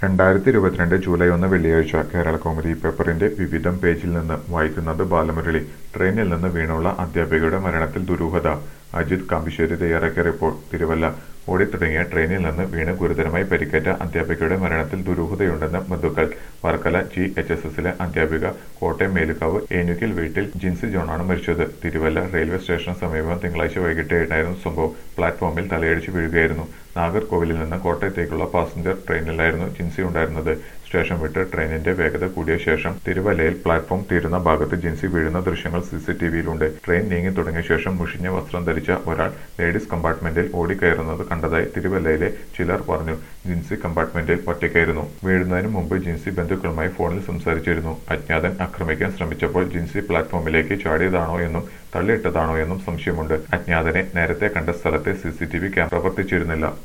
രണ്ടായിരത്തി ഇരുപത്തിരണ്ട് ജൂലൈ ഒന്ന് വെള്ളിയാഴ്ച കേരള കൗമുദി പേപ്പറിന്റെ വിവിധം പേജിൽ നിന്ന് വായിക്കുന്നത് ബാലമുരളി ട്രെയിനിൽ നിന്ന് വീണുള്ള അധ്യാപികയുടെ മരണത്തിൽ ദുരൂഹത അജിത് കാമ്പിശ്ശേരി തയ്യാറാക്കിയ റിപ്പോർട്ട് തിരുവല്ല ഓടിത്തുടങ്ങിയ ട്രെയിനിൽ നിന്ന് വീണ് ഗുരുതരമായി പരിക്കേറ്റ അധ്യാപികയുടെ മരണത്തിൽ ദുരൂഹതയുണ്ടെന്ന് ബന്ധുക്കൾ വർക്കല ജി എച്ച് എസ് എസിലെ അധ്യാപിക കോട്ടയം മേലുകാവ് ഏനുകിൽ വീട്ടിൽ ജിൻസി ജോണാണ് മരിച്ചത് തിരുവല്ല റെയിൽവേ സ്റ്റേഷന് സമീപം തിങ്കളാഴ്ച വൈകിട്ട് ഏഴായിരുന്നു സംഭവം പ്ലാറ്റ്ഫോമിൽ തലയടിച്ച് വീഴുകയായിരുന്നു നാഗർകോവിലിൽ നിന്ന് കോട്ടയത്തേക്കുള്ള പാസഞ്ചർ ട്രെയിനിലായിരുന്നു ജിൻസി ഉണ്ടായിരുന്നത് സ്റ്റേഷൻ വിട്ട് ട്രെയിനിന്റെ വേഗത കൂടിയ ശേഷം തിരുവല്ലയിൽ പ്ലാറ്റ്ഫോം തീരുന്ന ഭാഗത്ത് ജിൻസി വീഴുന്ന ദൃശ്യങ്ങൾ സിസിടിവിയിലുണ്ട് ട്രെയിൻ നീങ്ങി തുടങ്ങിയ ശേഷം മുഷിഞ്ഞ വസ്ത്രം ധരിച്ച ഒരാൾ ലേഡീസ് കമ്പാർട്ട്മെന്റിൽ ഓടിക്കയറുന്നത് കണ്ടതായി തിരുവല്ലയിലെ ചിലർ പറഞ്ഞു ജിൻസി കമ്പാർട്ട്മെന്റിൽ ഒറ്റയ്ക്കായിരുന്നു വീഴുന്നതിന് മുമ്പ് ജിൻസി ബന്ധുക്കളുമായി ഫോണിൽ സംസാരിച്ചിരുന്നു അജ്ഞാതൻ ആക്രമിക്കാൻ ശ്രമിച്ചപ്പോൾ ജിൻസി പ്ലാറ്റ്ഫോമിലേക്ക് ചാടിയതാണോ എന്നും തള്ളിയിട്ടതാണോ എന്നും സംശയമുണ്ട് അജ്ഞാതനെ നേരത്തെ കണ്ട സ്ഥലത്തെ സിസിടിവി ക്യാമറ പ്രവർത്തിച്ചിരുന്നില്ല